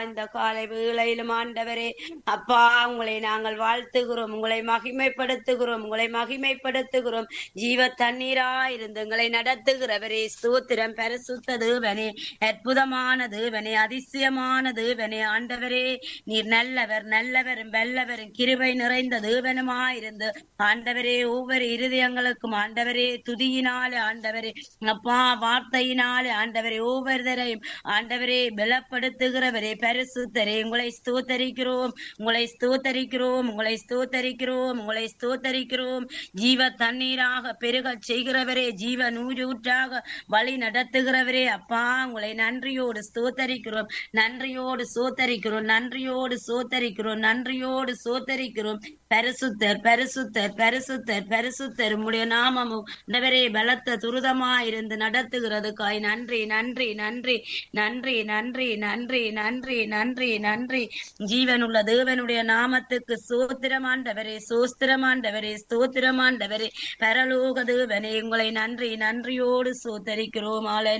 இந்த காலை வேளையிலும் ஆண்டவரே அப்பா உங்களை நாங்கள் வாழ்த்துகிறோம் உங்களை மகிமைப்படுத்துகிறோம் உங்களை மகிமைப்படுத்துகிறோம் ஜீவ தண்ணீரா இருந்து எங்களை நடத்துகிறவரே ஸ்தோத்திரம் பரிசுத்த தேவனே அற்புதமான தேவனே அதிசயமான தேவனே ஆண்டவரே நீர் நல்லவர் நல்லவரும் வல்லவரும் கிருபை நிறைந்த தேவனுமாயிருந்து ஆண்டவரே ஒவ்வொரு இருதயங்களுக்கும் ஆண்டவரே துதியினாலே ஆண்டவரே அப்பா வார்த்தையினாலே ஆண்டவரே ஒவ்வொருத்தரையும் ஆண்டவரே பலப்படுத்துகிறவரே பரிசுத்தரே உங்களை ஸ்தோத்தரிக்கிறோம் உங்களை ஸ்தோத்தரிக்கிறோம் உங்களை ஸ்தோத்தரிக்கிறோம் உங்களை ஸ்தோத்தரிக்கிறோம் ஜீவ தண்ணீராக பெருகச் செய்கிறவரே ஜீவ நூறூற்றாக வழி நடத்துகிறவரே அப்பா உங்களை நன்றியோடு ஸ்தோத்தரிக்கிறோம் நன்றியோடு சோத்தரிக்கிறோம் நன்றியோடு சோத்தரிக்கிறோம் நன்றியோடு சோத்தரிக்கிறோம் பரிசுத்தர் பரிசுத்தர் பரிசுத்தர் பரிசுத்தர் உம்முடைய நாமமும் ஆண்டவரே பலத்த துரிதமாயிருந்து நடத்துகிறதுக்காய் நன்றி நன்றி நன்றி நன்றி நன்றி நன்றி நன்றி நன்றி நன்றி ஜீவனுள்ள தேவனுடைய நாமத்துக்கு சோத்திரமாண்டவரே சோஸ்திரமாண்டவரே ஸ்தோத்திரமாண்டவரே பரலோக தேவனே உங்களை நன்றி நன்றியோடு சோத்தரிக்கிறோம் ஆலை